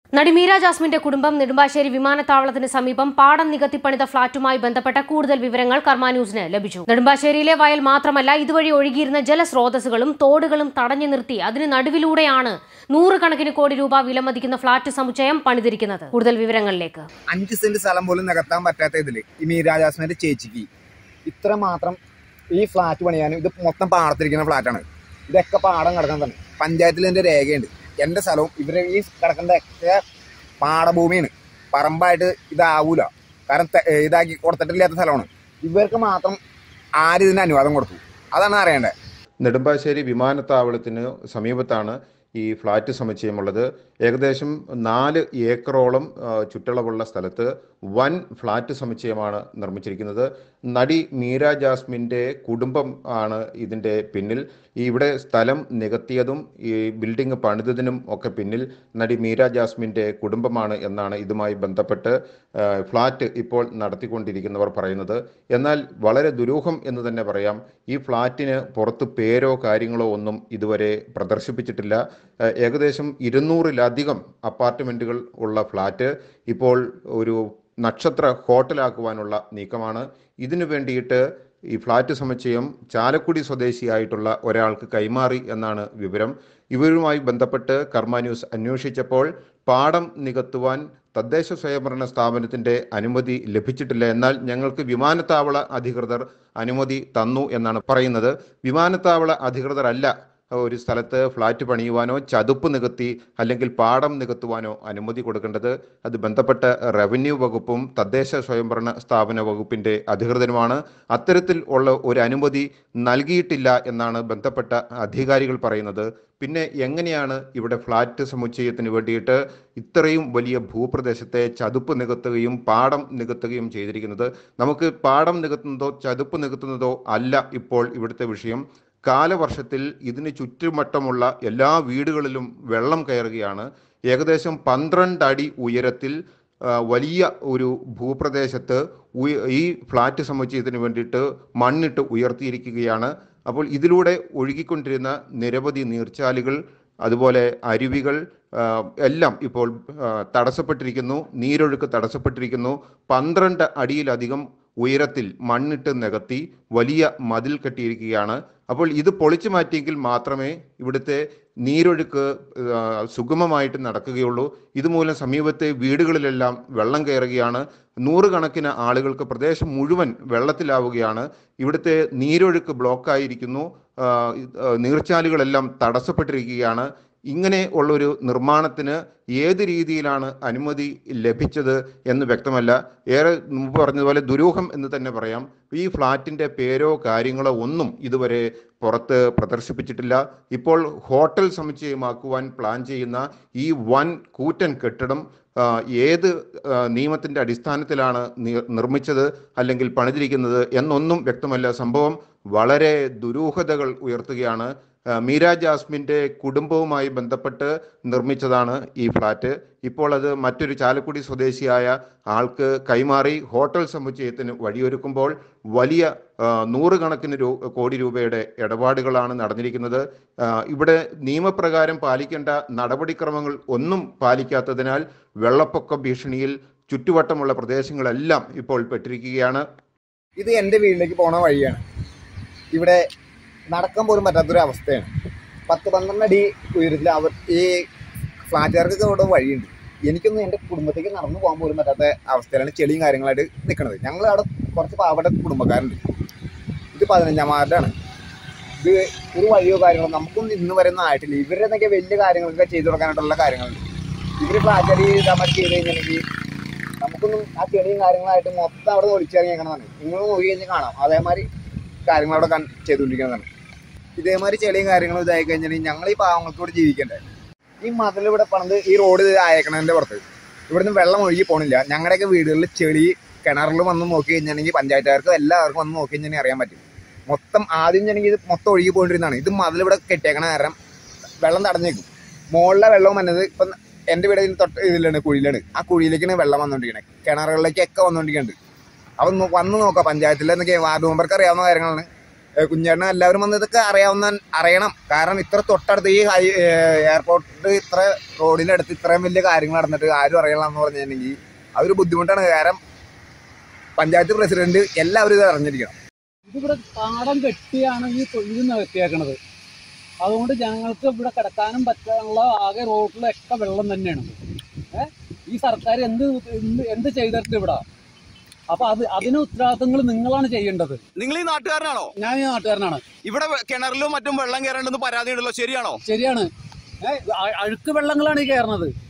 നടി മീര ജാസ്മിന്റെ കുടുംബം നെടുമ്പാശ്ശേരി വിമാനത്താവളത്തിന് സമീപം പാടം നികത്തി പണിത ഫ്ളാറ്റുമായി ബന്ധപ്പെട്ട കൂടുതൽ വിവരങ്ങൾ കർമ്മ ന്യൂസിന് ലഭിച്ചു നെടുമ്പാശ്ശേരിയിലെ വയൽ മാത്രമല്ല ഇതുവഴി ഒഴുകിയിരുന്ന ജലസ്രോതസ്സുകളും തോടുകളും തടഞ്ഞു നിർത്തി അതിന് നടുവിലൂടെയാണ് നൂറുകണക്കിന് കോടി രൂപ വിലമതിക്കുന്ന ഫ്ളാറ്റ് സമുച്ചയം പണിതിരിക്കുന്നത് കൂടുതൽ വിവരങ്ങളിലേക്ക് അഞ്ച് സെന്റ് സ്ഥലം പോലും നികത്താൻ പറ്റാത്ത ഇതില് ഈ മീരാജാസ്മിന്റെ ചേച്ചിക്ക് ഇത്ര മാത്രം ഈ ഫ്ലാറ്റ് പണിയാനും ഇത് മൊത്തം പാടത്തിരിക്കുന്ന ഫ്ലാറ്റാണ് ഇതൊക്കെ പാടം കിടക്കുന്നതാണ് പഞ്ചായത്തിൽ ഇതിന്റെ രേഖയുണ്ട് എന്റെ സ്ഥലവും ഇവരെ ഈ കിടക്കുന്ന ഒക്കെ പാടഭൂമിയാണ് പറമ്പായിട്ട് ഇതാവൂല കാരണം തെ- ഇതാക്കി കൊടുത്തിട്ടില്ലാത്ത സ്ഥലമാണ് ഇവർക്ക് മാത്രം ആര് ഇതിന് അനുവാദം കൊടുത്തു അതാണ് അറിയേണ്ടത് നെടുമ്പാശ്ശേരി വിമാനത്താവളത്തിന് സമീപത്താണ് ഈ ഫ്ലാറ്റ് സമുച്ചയമുള്ളത് ഏകദേശം നാല് ഏക്കറോളം ആ, ചുറ്റളവുള്ള സ്ഥലത്ത് വൻ ഫ്ലാറ്റ് സമുച്ചയമാണ് നിർമ്മിച്ചിരിക്കുന്നത് നടി മീര ജാസ്മിൻ്റെ കുടുംബം ആണ് ഇതിൻ്റെ പിന്നിൽ ഈ ഇവിടെ സ്ഥലം നികത്തിയതും ഈ ബിൽഡിംഗ് പണിതതിനും ഒക്കെ പിന്നിൽ നടി മീര ജാസ്മിൻ്റെ കുടുംബമാണ് എന്നാണ് ഇതുമായി ബന്ധപ്പെട്ട് ആ, ഫ്ലാറ്റ് ഇപ്പോൾ നടത്തിക്കൊണ്ടിരിക്കുന്നവർ പറയുന്നത് എന്നാൽ വളരെ ദുരൂഹം എന്ന് തന്നെ പറയാം ഈ ഫ്ലാറ്റിന് പുറത്ത് പേരോ കാര്യങ്ങളോ ഒന്നും ഇതുവരെ പ്രദർശിപ്പിച്ചിട്ടില്ല ആ, ഏകദേശം ഇരുന്നൂറിലധികം അപ്പാർട്ട്മെൻറ്റുകൾ ഉള്ള ഫ്ലാറ്റ് ഇപ്പോൾ ഒരു നക്ഷത്ര ഹോട്ടലാക്കുവാനുള്ള നീക്കമാണ് ഇതിനു വേണ്ടിയിട്ട് ഈ ഫ്ലാറ്റ് സമുച്ചയം ചാലക്കുടി സ്വദേശിയായിട്ടുള്ള ഒരാൾക്ക് കൈമാറി എന്നാണ് വിവരം ഇവരുമായി ബന്ധപ്പെട്ട് കർമ്മ ന്യൂസ് അന്വേഷിച്ചപ്പോൾ പാടം നികത്തുവാൻ തദ്ദേശ സ്വയംഭരണ സ്ഥാപനത്തിന്റെ അനുമതി ലഭിച്ചിട്ടില്ല എന്നാൽ ഞങ്ങൾക്ക് വിമാനത്താവള അധികൃതർ അനുമതി തന്നു എന്നാണ് പറയുന്നത് വിമാനത്താവള അധികൃതർ അല്ല ഒരു സ്ഥലത്ത് ഫ്ലാറ്റ് പണിയുവാനോ ചതുപ്പ് നികത്തി അല്ലെങ്കിൽ പാടം നികത്തുവാനോ അനുമതി കൊടുക്കേണ്ടത് അത് ബന്ധപ്പെട്ട റവന്യൂ വകുപ്പും തദ്ദേശ സ്വയംഭരണ സ്ഥാപന വകുപ്പിന്റെ അധികൃതരുമാണ് അത്തരത്തിൽ ഉള്ള ഒരു അനുമതി നൽകിയിട്ടില്ല എന്നാണ് ബന്ധപ്പെട്ട അധികാരികൾ പറയുന്നത് പിന്നെ എങ്ങനെയാണ് ഇവിടെ ഫ്ലാറ്റ് സമുച്ചയത്തിന് വേണ്ടിയിട്ട് ഇത്രയും വലിയ ഭൂപ്രദേശത്തെ ചതുപ്പ് നികത്തുകയും പാടം നികത്തുകയും ചെയ്തിരിക്കുന്നത് നമുക്ക് പാടം നികത്തുന്നതോ ചതുപ്പ് നികത്തുന്നതോ അല്ല ഇപ്പോൾ ഇവിടുത്തെ വിഷയം കാലവർഷത്തിൽ ഇതിന് ചുറ്റുമട്ടമുള്ള എല്ലാ വീടുകളിലും വെള്ളം കയറുകയാണ് ഏകദേശം പന്ത്രണ്ട് അടി ഉയരത്തിൽ ആ, വലിയ ഒരു ഭൂപ്രദേശത്ത് ഉയ- ഈ ഫ്ലാറ്റ് സമുച്ചയത്തിന് വേണ്ടിയിട്ട് മണ്ണിട്ട് ഉയർത്തിയിരിക്കുകയാണ് അപ്പോൾ ഇതിലൂടെ ഒഴുകിക്കൊണ്ടിരുന്ന നിരവധി നീർച്ചാലുകൾ അതുപോലെ അരുവികൾ ആ, എല്ലാം ഇപ്പോൾ ആ, തടസ്സപ്പെട്ടിരിക്കുന്നു നീരൊഴുക്ക് തടസ്സപ്പെട്ടിരിക്കുന്നു പന്ത്രണ്ട് അടിയിലധികം ഉയരത്തിൽ മണ്ണിട്ട് നികത്തി വലിയ മതിൽ കെട്ടിയിരിക്കുകയാണ് അപ്പോൾ ഇത് പൊളിച്ചു മാറ്റിയെങ്കിൽ മാത്രമേ ഇവിടുത്തെ നീരൊഴുക്ക് ആ, സുഗമമായിട്ട് നടക്കുകയുള്ളൂ ഇതുമൂലം സമീപത്തെ വീടുകളിലെല്ലാം വെള്ളം കയറുകയാണ് നൂറുകണക്കിന് ആളുകൾക്ക് പ്രദേശം മുഴുവൻ വെള്ളത്തിലാവുകയാണ് ഇവിടുത്തെ നീരൊഴുക്ക് ബ്ലോക്കായിരിക്കുന്നു ആ, ഇത്, ആ, നീർച്ചാലുകളെല്ലാം തടസ്സപ്പെട്ടിരിക്കുകയാണ് ഇങ്ങനെ ഉള്ളൊരു നിർമ്മാണത്തിന് ഏത് രീതിയിലാണ് അനുമതി ലഭിച്ചത് എന്ന് വ്യക്തമല്ല ഏറെ മുമ്പ് പറഞ്ഞതുപോലെ ദുരൂഹം എന്ന് തന്നെ പറയാം ഈ ഫ്ലാറ്റിന്റെ പേരോ കാര്യങ്ങളോ ഒന്നും ഇതുവരെ പുറത്ത് പ്രദർശിപ്പിച്ചിട്ടില്ല ഇപ്പോൾ ഹോട്ടൽ സമുച്ചയമാക്കുവാൻ പ്ലാൻ ചെയ്യുന്ന ഈ വൻ കൂറ്റൻ കെട്ടിടം ആ, ഏത് ആ, നിയമത്തിന്റെ അടിസ്ഥാനത്തിലാണ് നി- നിർമ്മിച്ചത് അല്ലെങ്കിൽ പണിതിരിക്കുന്നത് എന്നൊന്നും വ്യക്തമല്ല സംഭവം വളരെ ദുരൂഹതകൾ ഉയർത്തുകയാണ് ആ, മീര ജാസ്മിന്റെ കുടുംബവുമായി ബന്ധപ്പെട്ട് നിർമ്മിച്ചതാണ് ഈ ഫ്ലാറ്റ് ഇപ്പോൾ അത് മറ്റൊരു ചാലക്കുടി സ്വദേശിയായ ആൾക്ക് കൈമാറി ഹോട്ടൽ സമുച്ചയത്തിന് വഴിയൊരുക്കുമ്പോൾ വലിയ ആ, നൂറുകണക്കിന് രൂ കോടി രൂപയുടെ ഇടപാടുകളാണ് നടന്നിരിക്കുന്നത് ആ, ഇവിടെ നിയമപ്രകാരം പാലിക്കേണ്ട നടപടിക്രമങ്ങൾ ഒന്നും പാലിക്കാത്തതിനാൽ വെള്ളപ്പൊക്ക ഭീഷണിയിൽ ചുറ്റുവട്ടമുള്ള പ്രദേശങ്ങളെല്ലാം ഇപ്പോൾ പെട്ടിരിക്കുകയാണ് ഇത് എൻ്റെ വീട്ടിലേക്ക് പോണ വഴിയാണ് ഇവിടെ നടക്കാൻ പോലും പറ്റാത്തൊരു അവസ്ഥയാണ് പത്ത് പന്ത്രണ്ട് അടി ഉയരത്തിൽ അവർ ഈ ഫ്ലാറ്റുകാർക്കൊക്കെ ഇവിടെ വഴിയുണ്ട് എനിക്കൊന്നും എൻ്റെ കുടുംബത്തേക്ക് നടന്നു പോകാൻ പോലും പറ്റാത്ത അവസ്ഥയിലാണ് ചെളിയും കാര്യങ്ങളായിട്ട് നിൽക്കുന്നത് ഞങ്ങൾ അവിടെ കുറച്ച് പാവപ്പെട്ട കുടുംബക്കാരുണ്ട് ഇത് പതിനഞ്ചാം വാർഡാണ് ഇത് ഒരു വഴിയോ കാര്യങ്ങളോ നമുക്കൊന്നും ഇന്ന് വരെ ഒന്നും ആയിട്ടില്ല ഇവരുടെ എന്തൊക്കെ വലിയ കാര്യങ്ങളൊക്കെ ചെയ്തു കൊടുക്കാനായിട്ടുള്ള കാര്യങ്ങളുണ്ട് ഇവർ ഫ്ലാറ്റ് അടി നമ്മൾ ചെയ്ത് കഴിഞ്ഞിട്ടുണ്ടെങ്കിൽ നമുക്കൊന്നും ആ ചെളിയും കാര്യങ്ങളായിട്ട് മൊത്തം അവിടെ ഒളിച്ചിറങ്ങിയേക്കണതാണ് നിങ്ങൾ നോക്കി കഴിഞ്ഞാൽ കാണാം അതേമാതിരി കാര്യങ്ങൾ അവിടെ കൺ ചെയ്തുകൊണ്ടിരിക്കുന്നതാണ് ഇതേമാതിരി ചെളിയും കാര്യങ്ങളും ഇതായി കഴിഞ്ഞാൽ ഞങ്ങൾ ഈ പാവങ്ങൾക്ക് ഇവിടെ ജീവിക്കണ്ടേ ഈ മതിൽ ഇവിടെ പണിത് ഈ റോഡ് അയക്കണതിന്റെ പുറത്ത് ഇവിടുന്ന് വെള്ളം ഒഴുകി പോണില്ല ഞങ്ങളുടെയൊക്കെ വീടുകളിൽ ചെളി കിണറിൽ വന്ന് നോക്കി കഴിഞ്ഞിട്ടുണ്ടെങ്കിൽ പഞ്ചായത്തുകാർക്കും എല്ലാവർക്കും വന്ന് നോക്കി കഴിഞ്ഞാൽ അറിയാൻ പറ്റും മൊത്തം ആദ്യം ചെന്നെങ്കിൽ ഇത് മൊത്തം ഒഴുകി പോയിട്ടിരുന്നതാണ് ഇത് മതിൽ ഇവിടെ കെട്ടിയേക്കണ കാരണം വെള്ളം തടഞ്ഞേക്കും മുകളിലെ വെള്ളം വന്നത് ഇപ്പം എൻ്റെ വീട് ഇതിന് തൊട്ട് ഇതിലാണ് കുഴിയിലാണ് ആ കുഴിയിലേക്കാണ് വെള്ളം വന്നുകൊണ്ടിരിക്കണേ കിണറുകളിലേക്കൊക്കെ വന്നുകൊണ്ടിരിക്കുന്നുണ്ട് അവൻ നോ- വന്ന് നോക്കാം പഞ്ചായത്തിൽ എന്നൊക്കെ വാർഡ് മെമ്പർക്ക് അറിയാവുന്ന കാര്യങ്ങളാണ് ഏഹ് കുഞ്ഞേട്ടനും എല്ലാവരും വന്ന് ഇതൊക്കെ അറിയാവുന്ന അറിയണം കാരണം ഇത്ര തൊട്ടടുത്ത് ഈ ഹൈ എയർപോർട്ട് ഇത്ര റോഡിന്റെ അടുത്ത് ഇത്രയും വലിയ കാര്യങ്ങൾ നടന്നിട്ട് ആരും അറിയണം എന്ന് പറഞ്ഞിട്ടുണ്ടെങ്കിൽ അതൊരു ബുദ്ധിമുട്ടാണ് കാരണം പഞ്ചായത്ത് പ്രസിഡന്റ് എല്ലാവരും ഇത് അറിഞ്ഞിരിക്കണം ഇതിവിടെ പാടം കെട്ടിയാണ് ഈ തൊഴിൽ നികത്തിയേക്കണത് അതുകൊണ്ട് ഞങ്ങൾക്ക് ഇവിടെ കിടക്കാനും പറ്റാനുള്ള ആകെ റോഡിലൊക്കെ വെള്ളം തന്നെയാണ് ഏ ഈ സർക്കാർ എന്ത് എന്ത് എന്ത് ചെയ്തിട്ട് ഇവിടെ അപ്പൊ അത് അതിന് ഉത്തരവാദിത്തങ്ങൾ നിങ്ങളാണ് ചെയ്യേണ്ടത് നിങ്ങൾ ഈ നാട്ടുകാരനാണോ ഞാൻ ഈ നാട്ടുകാരനാണ് ഇവിടെ വെ- കിണറിലും മറ്റും വെള്ളം കയറേണ്ടെന്ന് പരാതി ഉണ്ടല്ലോ ശരിയാണോ ശരിയാണ് ഏ അ- അഴുക്ക് വെള്ളങ്ങളാണ് ഈ കയറുന്നത്